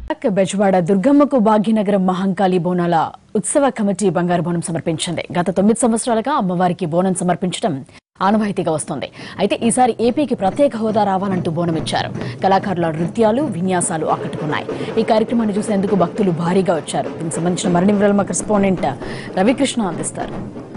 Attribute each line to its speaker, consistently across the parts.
Speaker 1: బెజవాడ దుర్గమ్మకు భాగ్యనగరం మహంకాళి బోనాల ఉత్సవ కమిటీ బంగారు బోనం సమర్పించింది గత తొమ్మిది సంవత్సరాలుగా అమ్మవారికి బోనం సమర్పించడం ఆనవాయితీగా వస్తోంది అయితే ఈసారి ఏపీకి ప్రత్యేక హోదా రావాలంటూ బోనం ఇచ్చారు కళాకారుల నృత్యాలు విన్యాసాలు ఆకట్టుకున్నాయి ఈ కార్యక్రమాన్ని చూసేందుకు భక్తులు భారీగా వచ్చారు దీనికి సంబంధించిన మరిన్ని వివరాలు మా కరెస్పాండెంట్ రవికృష్ణ అందిస్తారు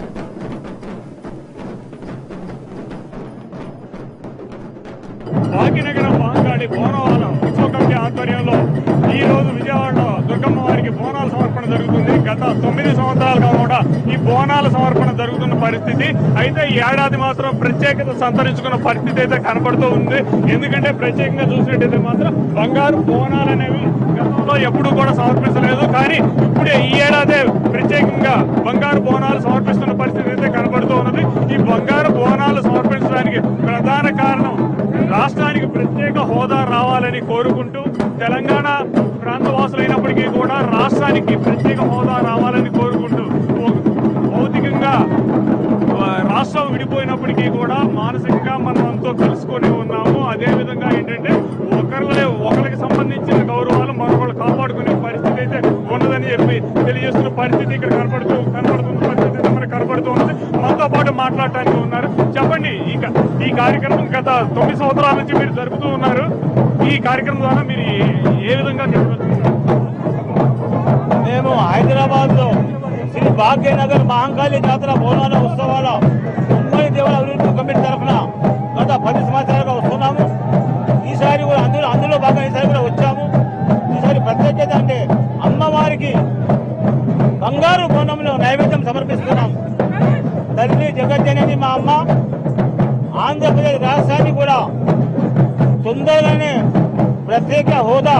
Speaker 2: భాగ్యనగరం బాంగాడి బోనాల ఉత్సవ కమిటీ ఆధ్వర్యంలో ఈ రోజు విజయవాడలో దుర్గమ్మ వారికి బోనాల సమర్పణ జరుగుతుంది గత తొమ్మిది సంవత్సరాలుగా కూడా ఈ బోనాల సమర్పణ జరుగుతున్న పరిస్థితి అయితే ఈ ఏడాది మాత్రం ప్రత్యేకత సంతరించుకున్న పరిస్థితి అయితే కనబడుతూ ఉంది ఎందుకంటే ప్రత్యేకంగా చూసినట్టయితే మాత్రం బంగారు బోనాలు అనేవి గతంలో ఎప్పుడూ కూడా సమర్పించలేదు కానీ ఇప్పుడే ఈ ఏడాదే ప్రత్యేకంగా బంగారు బోనాలు సమర్పిస్తున్న పరిస్థితి అయితే కనబడుతూ ఉన్నది ఈ బంగారు బోనాలు సమర్పించడానికి ప్రధాన కారణం రాష్ట్రానికి ప్రత్యేక హోదా రావాలని కోరుకుంటూ తెలంగాణ ప్రాంతవాసులైనప్పటికీ కూడా రాష్ట్రానికి ప్రత్యేక హోదా రావాలని కోరుకుంటూ భౌ- భౌతికంగా ఆ, రాష్ట్రం విడిపోయినప్పటికీ కూడా మానసికంగా మనం అంతా కలుసుకొని ఉన్నాము అదే విధంగా ఏంటంటే ఒకరిని ఒకరికి సంబంధించిన గౌరవాలు మరొకరు కాపాడుకునే పరిస్థితి అయితే ఉన్నదని చెప్పి తెలియజేస్తున్న పరిస్థితి ఇక్కడ కనపడుతూ కనపడుతున్న పరిస్థితి అయితే మనకు కనపడుతూ ఉన్నది మనతో పాటు మాట్లాడటానికి ఉన్నారు చెప్పండి ఈ క- ఈ కార్యక్రమం గత తొమ్మిది సంవత్సరాల నుంచి మీరు జరుపుతూ ఉన్నారు ఈ కార్యక్రమం ద్వారా మీరు ఏ- ఏ విధంగా చెప్పబోతున్నారు
Speaker 3: మేము హైదరాబాద్ లో శ్రీ భాగ్యనగర్ మహంకాళి జాతర బోనాల ఉత్సవాల ఉమ్మడి దేవుల అభివృద్ధి కమిటీ తరఫున గత పది సంవత్సరాలుగా వస్తున్నాము ఈసారి కూడా అందులో అందులో భాగంగా ఈసారి కూడా వచ్చాము ఈసారి ప్రత్యేకత అంటే అమ్మవారికి బంగారు బోనంలో నైవేద్యం సమర్పిస్తున్నాం తల్లి జగజ్జనని మా అమ్మ ఆంధ్రప్రదేశ్ రాష్ట్రానికి కూడా తొందరగానే ప్రత్యేక హోదా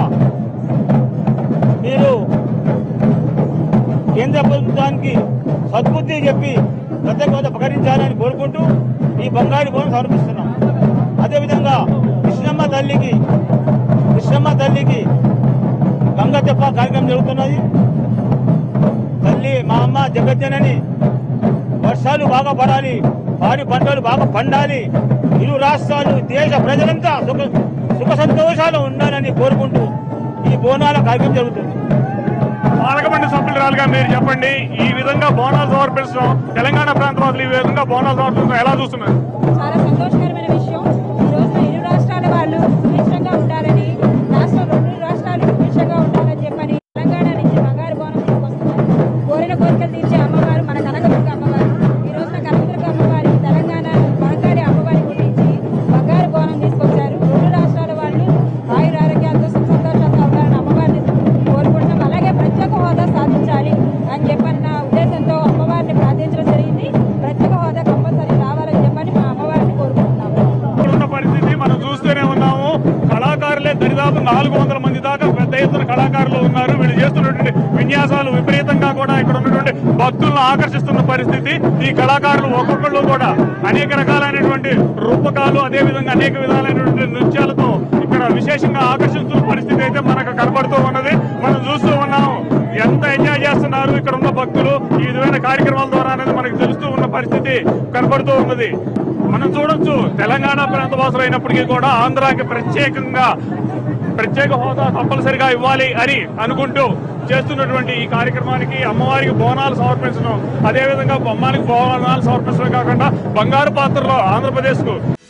Speaker 3: మీరు కేంద్ర ప్రభుత్వానికి సద్బుద్ధి చెప్పి ప్రత్యేక హోదా ప్రకటించాలని కోరుకుంటూ ఈ బంగారు భవనం సమర్పిస్తున్నాం అదేవిధంగా కృష్ణమ్మ తల్లికి కృష్ణమ్మ తల్లికి గంగ తెప్ప కార్యక్రమం జరుగుతున్నది తల్లి మా అమ్మ జగజ్జనని వర్షాలు బాగా పడాలి పాడి పంటలు బాగా పండాలి ఇరు రాష్ట్రాలు దేశ ప్రజలంతా సుఖ సుఖ సంతోషాలు ఉండాలని కోరుకుంటూ ఈ బోనాల కార్యక్రమం జరుగుతుంది
Speaker 2: పాలకమండలి సభ్యురాలుగా మీరు చెప్పండి ఈ విధంగా బోనాలు సమర్పించడం తెలంగాణ ప్రాంత వాసులు ఈ విధంగా బోనాలు సమర్పించడం ఎలా చూస్తున్నారు
Speaker 4: చాలా సంతోషకరమైన విషయం ఈ రోజున ఇరు రాష్ట్రాల వాళ్ళు సుభిక్షంగా ఉండాలని రాష్ట్రం రెండు రాష్ట్రాలు సుభిక్షంగా ఉండాలని చెప్పని తెలంగాణ నుంచి బంగారు బోనం తీసుకొస్తున్నారు కోరిన కోరికలు తీర్చే అమ్మవారు మన కనకదుర్గ అమ్మవారు ఈ రోజున కనకదుర్గ అమ్మవారి తెలంగాణ బంగారి అమ్మవారి గురించి బంగారు బోనం తీసుకొచ్చారు రెండు రాష్ట్రాల వాళ్ళు ఆయుర ఆరోగ్యాలతో సుఖ సంతోషంగా ఉండాలని అమ్మవారిని కోరుకుంటున్నాం అలాగే ప్రత్యేక హోదా సాధించాలి అని చెప్పన్న ఉద్దేశంతో అమ్మవారిని ప్రార్థించడం జరిగింది ప్రత్యేక హోదా కంపల్సరీ రావాలని చెప్పని మా అమ్మవారిని కోరుకుంటున్నాము
Speaker 2: ఇప్పుడున్న పరిస్థితి మనం చూస్తూనే ఉన్నాము కళాకారులే దరిదాపు నాలుగు వందల మంది దాకా పెద్ద ఎత్తున కళాకారులు ఉన్నారు వీళ్ళు చేస్తున్నటువంటి విన్యాసాలు విపరీతంగా కూడా ఇక్కడ ఉన్నటువంటి భక్తులను ఆకర్షిస్తున్న పరిస్థితి ఈ కళాకారులు ఒక్కొక్కళ్ళు కూడా అనేక రకాలైనటువంటి రూపకాలు అదే విధంగా అనేక విధాలైనటువంటి నృత్యాలతో ఇక్కడ విశేషంగా ఆకర్షిస్తున్న పరిస్థితి అయితే మనకు కనబడుతూ ఉన్నది మనం చూస్తూ ఉన్నాము ఎంత ఎంజాయ్ చేస్తున్నారు ఇక్కడ ఉన్న భక్తులు ఈ విధమైన కార్యక్రమాల ద్వారా అనేది మనకు తెలుస్తూ ఉన్న పరిస్థితి కనబడుతూ ఉన్నది మనం చూడొచ్చు తెలంగాణ ప్రాంత వాసులు అయినప్పటికీ కూడా ఆంధ్రాకి ప్రత్యేకంగా ప్రత్యేక హోదా తప్పనిసరిగా ఇవ్వాలి అని అనుకుంటూ చేస్తున్నటువంటి ఈ కార్యక్రమానికి అమ్మవారికి బోనాలు సమర్పించడం అదేవిధంగా బొమ్మానికి బోనాలు సమర్పించడం కాకుండా బంగారు పాత్రలో ఆంధ్రప్రదేశ్ కు